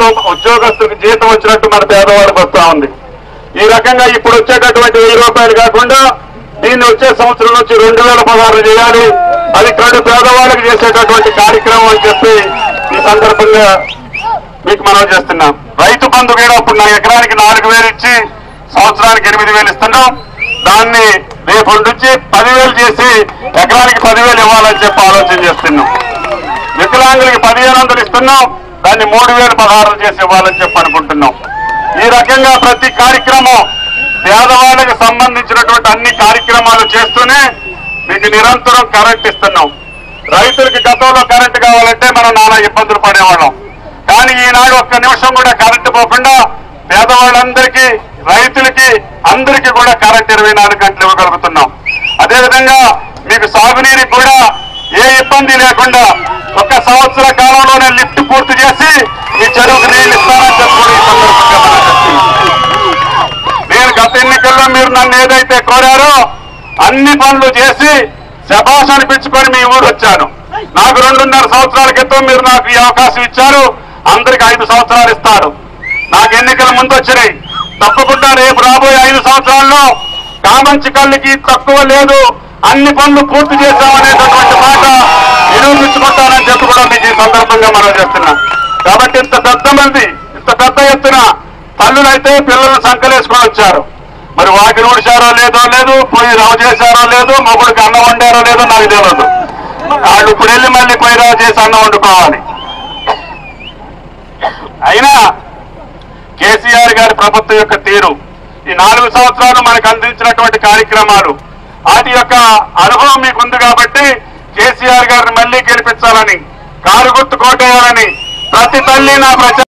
ప్రభుత్వం ఉద్యోగస్తులకు జీతం వచ్చినట్టు మన పేదవాళ్ళకి వస్తా ఉంది ఈ రకంగా ఇప్పుడు వచ్చేటటువంటి వెయ్యి రూపాయలు కాకుండా దీన్ని వచ్చే సంవత్సరం నుంచి రెండు వేల పదహారు చేయాలి అది కడు పేదవాళ్ళకి చేసేటటువంటి కార్యక్రమం అని చెప్పి ఈ సందర్భంగా మీకు మనం చేస్తున్నాం రైతు బంధు కూడా ఇప్పుడు నా ఎకరానికి నాలుగు వేలు ఇచ్చి సంవత్సరానికి ఎనిమిది వేలు ఇస్తున్నాం దాన్ని రేపు నుంచి పదివేలు చేసి ఎకరానికి పదివేలు ఇవ్వాలని చెప్పి ఆలోచన చేస్తున్నాం వికలాంగులకి పదిహేను వందలు ఇస్తున్నాం దాన్ని మూడు వేలు పదహారు చేసి ఇవ్వాలని చెప్పి అనుకుంటున్నాం ఈ రకంగా ప్రతి కార్యక్రమం పేదవాళ్ళకి సంబంధించినటువంటి అన్ని కార్యక్రమాలు చేస్తూనే మీకు నిరంతరం కరెంట్ ఇస్తున్నాం రైతులకి గతంలో కరెంట్ కావాలంటే మనం నానా ఇబ్బందులు పడేవాళ్ళం కానీ ఈనాడు ఒక్క నిమిషం కూడా కరెంటు పోకుండా పేదవాళ్ళందరికీ రైతులకి అందరికీ కూడా కరెంట్ ఇరవై నాలుగు గంటలు ఇవ్వగలుగుతున్నాం అదేవిధంగా మీకు సాగునీరికి కూడా ఏ ఇబ్బంది లేకుండా ఒక సంవత్సర కాలంలోనే లిఫ్ట్ పూర్తి చేసి ఈ చెరువుకు నీళ్లు ఇస్తానని చెప్పి కూడా ఈ సందర్భంగా మనం చెప్తున్నాం. నేను గత ఎన్నికల్లో మీరు నన్ను ఏదైతే కోరారో అన్ని పనులు చేసి శబాష్ అనిపించుకొని మీ ఊరు వచ్చాను నాకు రెండున్నర సంవత్సరాల క్రితం మీరు నాకు ఈ అవకాశం ఇచ్చారు అందరికి ఐదు సంవత్సరాలు ఇస్తారు నాకు ఎన్నికల ముందు వచ్చినాయి తప్పకుండా రేపు రాబోయే ఐదు సంవత్సరాల్లో కామంచి కళ్ళకి తక్కువ లేదు అన్ని పనులు పూర్తి చేశామనేటటువంటి మాట నిరూపించుకుంటానని చెప్పి కూడా మీకు ఈ సందర్భంగా మనం చేస్తున్నాం కాబట్టి ఇంత పెద్ద మంది ఇంత పెద్ద ఎత్తున తల్లులైతే పిల్లలను సంకలేసుకొని వచ్చారు మరి వాకిని ఊడిచారో లేదో లేదు పోయి రవ చేశారో లేదు మొగుడికి అన్నం వండారో లేదో నాకు తెలియదు వాళ్ళు ఇప్పుడు వెళ్ళి మళ్ళీ పోయి రవ చేసి అన్నం వండుకోవాలి అయినా కేసీఆర్ గారి ప్రభుత్వం యొక్క తీరు ఈ నాలుగు సంవత్సరాలు మనకు అందించినటువంటి కార్యక్రమాలు వాటి యొక్క అనుభవం మీకు ఉంది కాబట్టి కేసీఆర్ గారిని మళ్ళీ గెలిపించాలని కారు గుర్తు కోటేయాలని ప్రతి తల్లి నా ప్రచారం